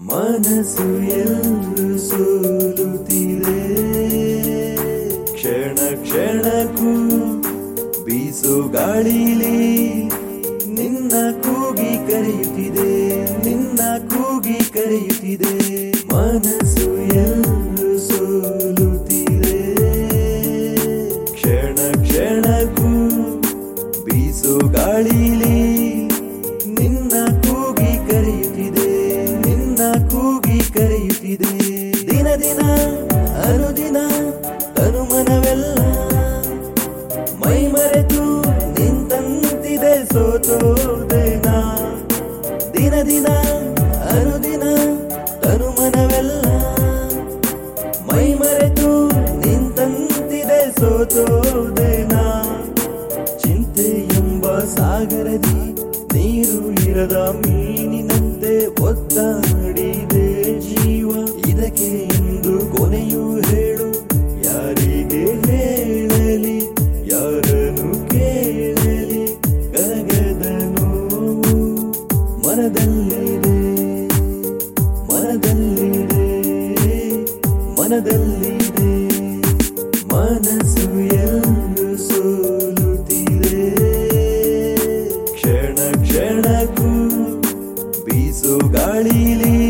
ಮನಸ್ಸು ಎಲ್ಲೂ ಸೋಲುತ್ತಿದೆ ಕ್ಷಣ ಕ್ಷಣಕ್ಕೂ ಬೀಸು ಗಾಳಿಲಿ ನಿನ್ನ ಕೂಗಿ ಕರೆಯುತ್ತಿದೆ ನಿನ್ನ ಕೂಗಿ ಕರೆಯುತ್ತಿದೆ ಮನಸ್ಸು ಎಲ್ಲೂ ಸೋಲುತ್ತಿದೆ ಕ್ಷಣ ಕ್ಷಣಕ್ಕೂ ಬೀಸು ಗಾಳಿಲಿ ನಿನ್ನ ಕೂಗಿ ಕರೆಯುತ್ತಿದೆ ನಿನ್ನ ಕೂಗಿ ಕರೆಯುತ್ತಿದೆ ದಿನ ದಿನ ಅನುದಿನ ತನುಮನವೆಲ್ಲ ಮೈ ಮರೆತು ನಿಂತಂತಿದೆ ಸೋತೋದೇನ ದಿನ ದಿನ ಅನುದಿನ ತನುಮನವೆಲ್ಲ ಮೈ ಮರೆತು ನಿಂತಂತಿದೆ ಸೋತೋದೇನ ಚಿಂತೆ ಎಂಬ ಸಾಗರದಿ ನೀರು ಇರದ ಮೀನಿನಂತೆ ಒದ್ದಾಡಿದೆ ಜೀವ ಇದಕ್ಕೆ ಎಂದು ಕೊನೆಯೂ ಹೇಳು ಯಾರಿಗೆ ಹೇಳಲಿ ಯಾರನ್ನು ಕೇಳಲಿ ಗರಗದ ನೋವು ಮನದಲ್ಲಿದೆ ಮನದಲ್ಲಿದೆ ಮನದಲ್ಲಿದೆ ಮನಸ್ಸು ಎಲ್ಲೂ ಸೋಲುತ್ತಿದೆ ಕ್ಷಣ ಕ್ಷಣಕ್ಕೂ ಬೀಸು ಗಾಳಿಲಿ